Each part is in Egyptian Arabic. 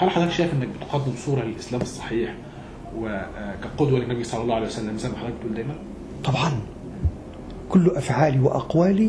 هل حضرتك شايف انك بتقدم صوره للاسلام الصحيح وكقدوه للنبي صلى الله عليه وسلم زي ما حضرتك بتقول دايما؟ طبعا كل أفعالي وأقوالي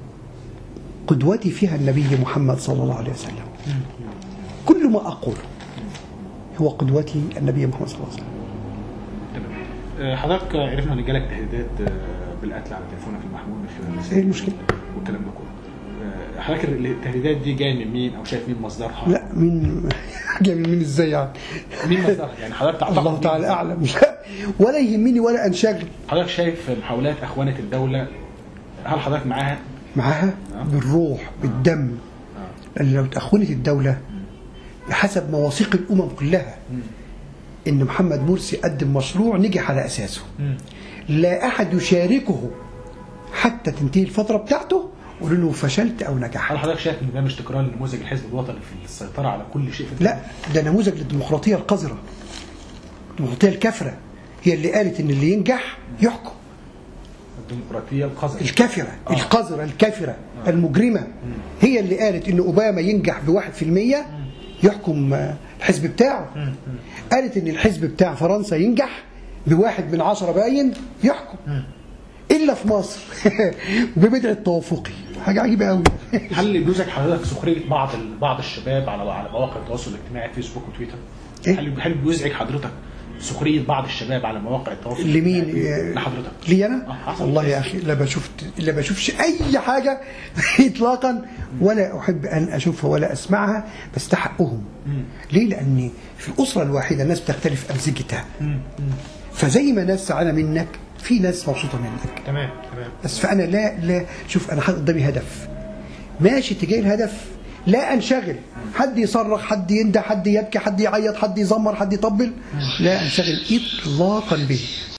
قدوتي فيها النبي محمد صلى الله عليه وسلم كل ما أقول هو قدوتي النبي محمد صلى الله عليه وسلم تمام. آه، حضرتك عرفنا ان جالك تهديدات آه، بالقتل على تليفونك المحمول من خلال إيه الرسائل المشكلة؟ والكلام ده كله. آه، حضرتك التهديدات دي جايه من مين او شايف مين مصدرها؟ لا مين جاي من مين ازاي يعني مين مصدرها؟ يعني حضرتك تعتقد الله مين تعالى مصدرها؟ أعلم ولا يهمني ولا أنشغل حضرتك شايف محاولات اخوانه الدوله هل حضرتك معاها؟ معاها بالروح بالدم لأن لو تأخنت الدولة بحسب مواثيق الأمم كلها إن محمد مرسي قدم مشروع نجح على أساسه لا أحد يشاركه حتى تنتهي الفترة بتاعته قولوا له فشلت أو هل نجحت حضرتك شايف ان ده مش تكرار لنموذج الحزب الوطني في السيطره على كل شيء في لا ده نموذج للديمقراطية القذرة الديمقراطية الكافرة هي اللي قالت إن اللي ينجح يحكم الديمقراطيه القذره الكافرة القذرة الكافرة المجرمة هي اللي قالت إن أوباما ينجح بواحد في المية يحكم آه، الحزب بتاعه قالت إن الحزب بتاع فرنسا ينجح بواحد من عشرة باين يحكم إلا في مصر ببدع التوافقي حاجة عجيبة قوي هل اللي بيوزك حضرتك سخريه بعض ال- بعض الشباب على على مواقع التواصل الاجتماعي فيسبوك وتويتر؟ إيه؟ هل هل بيزعج حضرتك سخريه بعض الشباب على مواقع التواصل لمين الاجتماعي؟ لحضرتك لي انا آه، حصل. والله يا اخي لا بشوف لا بشوفش اي حاجه اطلاقا ولا احب ان اشوفها ولا اسمعها بس ده حقهم ليه لان في الاسره الواحده الناس بتختلف امزجتها فزي ما ناس زعلانه منك في ناس مبسوطه منك تمام تمام بس فانا لا لا شوف انا حاطط قدامي هدف ماشي تجاه الهدف لا انشغل حد يصرخ حد ينده حد يبكي حد يعيط حد يزمر حد يطبل لا انشغل اطلاقا به